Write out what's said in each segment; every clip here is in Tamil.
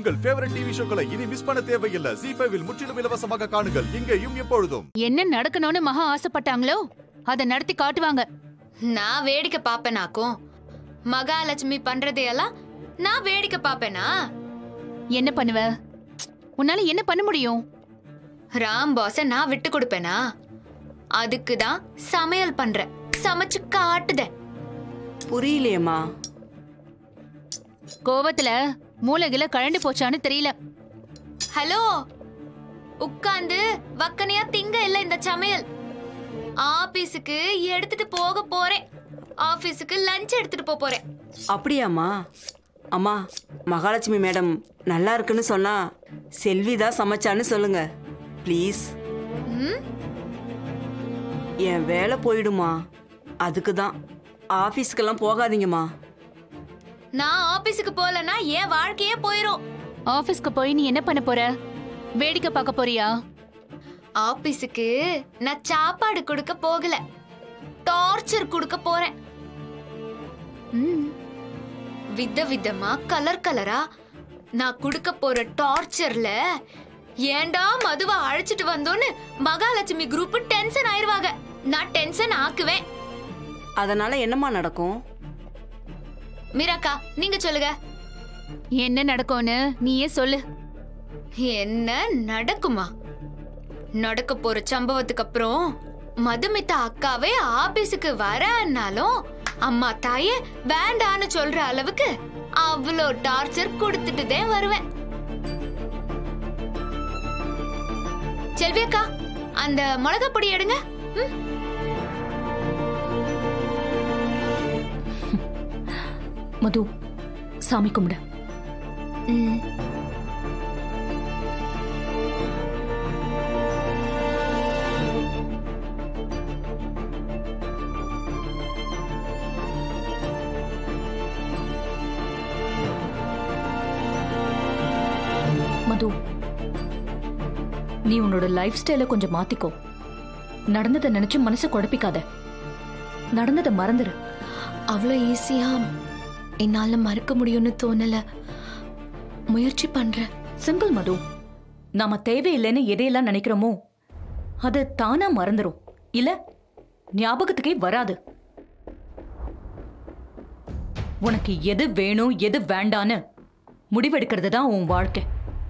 உங்கள் ஃபேவரட் டிவி ஷோக்களை இனி மிஸ் பண்ண தேவையில்லை ஜி ஃபைவில் முற்றிலும் இலவசமாக காணுங்கள் இங்கேயும் எப்பொழுதும் என்ன நடக்கணும்னு மகா ஆசைப்பட்டாங்களோ அதை நடத்தி காட்டுவாங்க நான் வேடிக்கை பாப்பேனாக்கும் மகாலட்சுமி பண்றதையெல்லாம் நான் வேடிக்கை பாப்பேனா என்ன பண்ணுவ உன்னால என்ன பண்ண முடியும் ராம் பாஸ நான் விட்டு கொடுப்பேனா அதுக்கு தான் சமையல் பண்றேன் சமைச்சு காட்டுதேன் புரியலையேம்மா கோவத்துல மூளைகில கழண்டு போச்சான்னு தெரியல ஹலோ உட்கார்ந்து வக்கனையா திங்க இல்ல இந்த சமையல் ஆபீஸுக்கு எடுத்துட்டு போக போறேன் ஆபீஸுக்கு லஞ்ச் எடுத்துட்டு போக போறேன் அப்படியாம்மா அம்மா மகாலட்சுமி மேடம் நல்லா இருக்குன்னு சொன்னா செல்வி தான் சமைச்சான்னு சொல்லுங்க ப்ளீஸ் ம்? என் வேலை போயிடுமா அதுக்கு தான் ஆஃபீஸ்க்கெல்லாம் போகாதீங்கம்மா நான் ஆபீஸுக்கு போலனா என் வாழ்க்கையே போயிரும் ஆபீஸ்க்கு போய் நீ என்ன பண்ண போற வேடிக்கை பார்க்க போறியா ஆபீஸுக்கு நான் சாப்பாடு கொடுக்க போகல டார்ச்சர் கொடுக்க போறேன் ம், வித விதமா கலர் கலரா நான் கொடுக்க போற டார்ச்சர்ல ஏன்டா மதுவை அழைச்சிட்டு வந்தோன்னு மகாலட்சுமி குரூப் டென்ஷன் ஆயிருவாங்க நான் டென்ஷன் ஆக்குவேன் அதனால என்னம்மா நடக்கும் மீராக்கா நீங்க சொல்லுங்க என்ன நடக்கும்னு நீயே சொல்லு என்ன நடக்குமா நடக்க போற சம்பவத்துக்கு அப்புறம் மதுமிதா அக்காவே ஆபீஸுக்கு வரனாலும் அம்மா தாயே வேண்டான்னு சொல்ற அளவுக்கு அவ்வளோ டார்ச்சர் கொடுத்துட்டு தான் வருவேன் செல்வி அக்கா அந்த மிளகா பொடி எடுங்க ம்? மது சாமி கும்பிட ம். மது நீ உன்னோட லைஃப் ஸ்டைல கொஞ்சம் மாத்திக்கோ நடந்ததை நினைச்சு மனசை குழப்பிக்காத நடந்ததை மறந்துரு அவ்வளோ ஈஸியா என்னால மறக்க முடியும்னு தோணல முயற்சி பண்றேன் சிங்கிள் மது நாம தேவையில்லைன்னு எதையெல்லாம் நினைக்கிறோமோ அது தானா மறந்துரும் இல்ல ஞாபகத்துக்கே வராது உனக்கு எது வேணும் எது வேண்டான்னு முடிவெடுக்கிறது தான் உன் வாழ்க்கை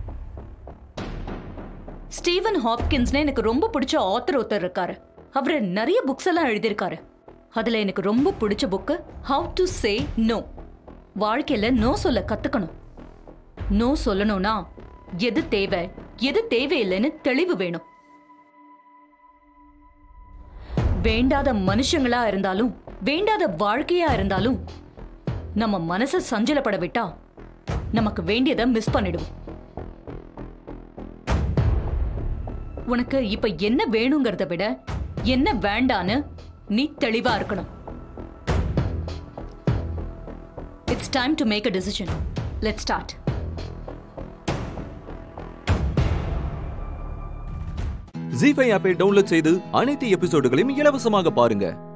ஸ்டீவன் ஹாப்கின்ஸ்னு எனக்கு ரொம்ப பிடிச்ச ஆத்தர் ஒருத்தர் இருக்காரு அவர் நிறைய புக்ஸ் எல்லாம் எழுதியிருக்காரு அதுல எனக்கு ரொம்ப பிடிச்ச book how to say no வாழ்க்கையில நோ சொல்ல கத்துக்கணும் நோ சொல்லணும்னா எது தேவை எது தேவையில்லைன்னு தெளிவு வேணும் வேண்டாத மனுஷங்களா இருந்தாலும் வேண்டாத வாழ்க்கையா இருந்தாலும் நம்ம மனச சஞ்சலப்பட விட்டா நமக்கு வேண்டியதை மிஸ் பண்ணிடுவோம் உனக்கு இப்ப என்ன வேணுங்கிறத விட என்ன வேண்டான்னு நீ தெளிவா இருக்கணும் it's time to make a decision let start Zee five ஆப்பை டவுன்லோட் செய்து அனைத்து எபிசோடுகளையும் இலவசமாக பாருங்க